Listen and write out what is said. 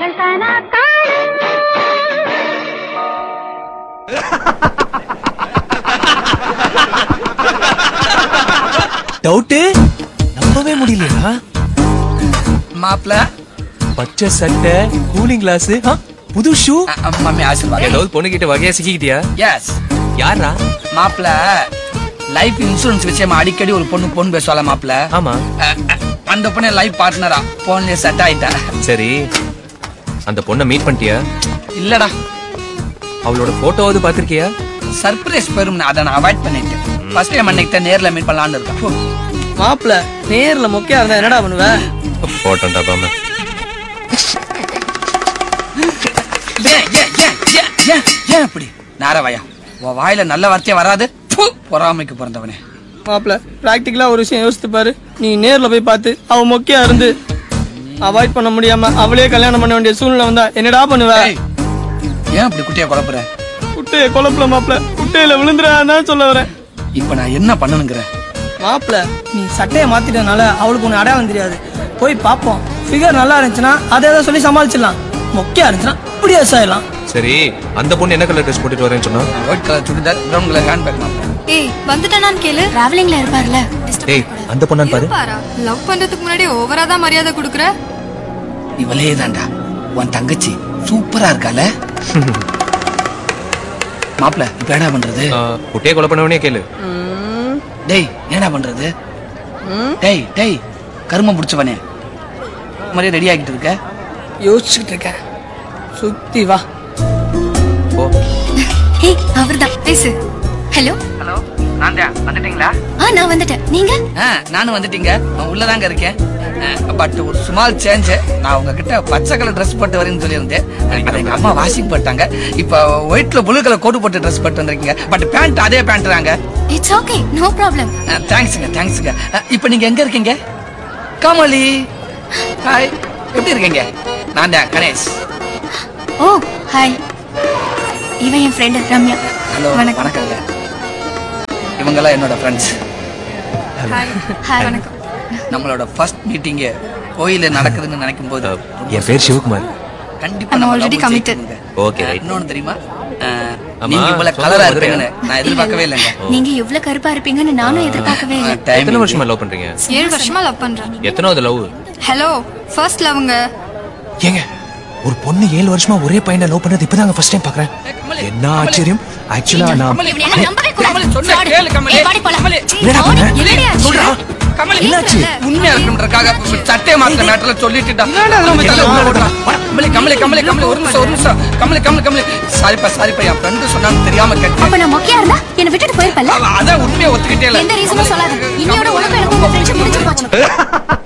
கண்கள் தானா காணும் டவுட்டு நம்பவே முடியலையா மாப்பிள பச்சை சட்டை கூலிங் கிளாஸ் புது ஷூ மம்மி ஆசீர்வாதம் ஏதாவது பொண்ணு கிட்ட வகையா சிக்கிக்கிட்டியா எஸ் யாரா மாப்பிள லைஃப் இன்சூரன்ஸ் விஷயமா அடிக்கடி ஒரு பொண்ணு பொண்ணு பேசுவாள மாப்பிள ஆமா அஹ், அஹ், அந்த பொண்ணு லைஃப் பார்ட்னரா போன்லயே செட் ஆயிட்டா சரி அந்த பொண்ணை மீட் பண்ணிட்டியா இல்லடா அவளோட போட்டோவாவது பாத்திருக்கியா சர்ப்ரைஸ் பெரும் அதை நான் அவாய்ட் பண்ணிட்டேன் ஃபர்ஸ்ட் டைம் அன்னைக்கு தான் நேர்ல மீட் பண்ணலாம்னு இருக்கேன் மாப்பிள நேர்ல மொக்கையா இருந்தா என்னடா பண்ணுவ போட்டோம்டா பாம ஏன் ஏன் ஏன் ஏன் ஏன் ஏன் இப்படி நாரவாயா உன் வாயில நல்ல வார்த்தையே வராது ப்பு, பொறாமைக்கு பிறந்தவனே மாப்பிள பிராக்டிக்கலா ஒரு விஷயம் யோசித்து பாரு நீ நேர்ல போய் பார்த்து அவ மொக்கையா இருந்து அவாய்ட் பண்ண முடியாம அவளே கல்யாணம் பண்ண வேண்டிய சூழ்நிலை வந்தா என்னடா பண்ணுவ ஏய், ஏன் இப்படி குட்டியா குழப்புற குட்டைய குழப்பல மாப்பிள குட்டையில விழுந்துடாதான் சொல்ல வரேன் இப்ப நான் என்ன பண்ணணுங்கிற மாப்பிள நீ சட்டையை மாத்திட்டனால அவளுக்கு ஒண்ணு அடையாளம் தெரியாது போய் பாப்போம் ஃபிகர் நல்லா இருந்துச்சுன்னா அதை ஏதோ சொல்லி சமாளிச்சிடலாம் மொக்கையா இருந்துச்சுன்னா இப்படி ஆயிடலாம் சரி அந்த பொண்ணு என்ன கலர் ட்ரெஸ் போட்டுட்டு வரேன்னு சொன்னா white colour churidar brown colour hand bag மாப்பிள ஏய் வந்துட்டானான்னு கேளு டிராவலிங்ல இருப்பார்ல டேய் அந்த பொண்ணான்னு பாரு பாரா லவ் பண்றதுக்கு முன்னாடி ஓவரா தான் மரியாதை கொடுக்குற இவளே தான்டா உன் தங்கச்சி சூப்பரா இருக்கால மாப்பிள இப்ப என்ன பண்றது ஆ, குட்டையை கொலை பண்ணவனே கேளு டேய் என்னடா பண்றது டேய் டேய் கருமம் பிடிச்சவனே மாதிரியே ரெடி ஆகிட்டு இருக்க யோசிச்சுக்கிட்டு இருக்கேன் சுத்தி வா ஓ ஏய் அவர்தான் பேசு ஹலோ ஹலோ நான் தான் வந்துட்டீங்களா ஆ நான் வந்துட்டேன் நீங்க ஆ நானும் வந்துட்டீங்க நான் உள்ளதாங்க இருக்கேன் பட் ஒரு சுமால் சேஞ்ச் நான் உங்ககிட்ட பச்சை கலர் ட்ரெஸ் போட்டு வரேன்னு சொல்லியிருந்தேன் அதை எங்க அம்மா வாஷிங் போட்டாங்க இப்போ ஒயிட்ல ப்ளூ கலர் கோட் போட்டு ட்ரெஸ் போட்டு வந்திருக்கீங்க பட் பேண்ட் அதே பேண்ட் தாங்க இட்ஸ் ஓகே நோ ப்ராப்ளம் தேங்க்ஸுங்க தேங்க்ஸுங்க இப்போ நீங்க எங்க இருக்கீங்க காமலி ஹாய் எப்படி இருக்கீங்க நான் தான் கணேஷ் ஓ ஹாய் இவன் என் ஃப்ரெண்ட் ரம்யா ஹலோ வணக்கம் வணக்கங்க இவங்கெல்லாம் என்னோட ஃப்ரெண்ட்ஸ் ஹாய் வணக்கம் நம்மளோட ஃபர்ஸ்ட் மீட்டிங்கு கோயில நடக்குதுன்னு நினைக்கும் போது என் பேர் சிவகுமார் கண்டிப்பா I'm நம்ம already love committed. ஜெயிக்கணுங்க. Okay, அஹ், right. இன்னொன்னு தெரியுமா அஹ், ஆமா, நீங்க இவ்வளவு சொல்லுங்க, கலரா மதுரையா? இருப்பீங்கன்னு நான் எதிர்பார்க்கவே இல்லைங்க நீங்க இவ்ளோ கருப்பா இருப்பீங்கன்னு நானும் எதிர்பார்க்கவே இல்லை டைம் எத்தனை வருஷமா லவ் பண்றீங்க ஏழு வருஷமா லவ் பண்றேன் எத்தனாவது லவ் ஹலோ ஃபர்ஸ்ட் லவ்ங்க ஏங்க ஒரு பொண்ணு ஏழு வருஷமா ஒரே பையனை லவ் பண்ணது இப்பதாங்க ஃபர்ஸ்ட் டைம் பாக்குறேன் என்ன ஆச்சரியம் ஆக்சுவலா நான் கமலி, இவனை எல்லாம் நம்பவே கூடாது. கமலி, சொன்னா Sorry. கேளு, கமலி. ஏய், வாடி போலாம். கமலி, என்னடா பண்ண? என்னடி ஆச்சு? சொல்றா. கமலி, என்னாச்சு? உண்மையா இருக்கணுன்றக்காக சட்டையை மாத்த மேட்டர்ல சொல்லிட்டுடா கமலி கமலி கமலி கமலி ஒரு நிமிஷம் ஒரு நிமிஷம் கமலி கமலி கமலி சாரிப்பா சாரிப்பா என் ஃப்ரெண்டு சொன்னான்னு தெரியாம கேட்டேன் அப்ப நான் மொக்கையா இருந்தா என்னை விட்டுட்டு போயிருப்பல்ல அவ அதான் உண்மையை ஒத்துக்கிட்டே இல்ல எந்த ரீசனும் சொல்லாத இன்னையோட உனக்கு எனக்கு உங்க ஃப்ரெண்ட்ஷிப் முடிஞ்சு போச்சு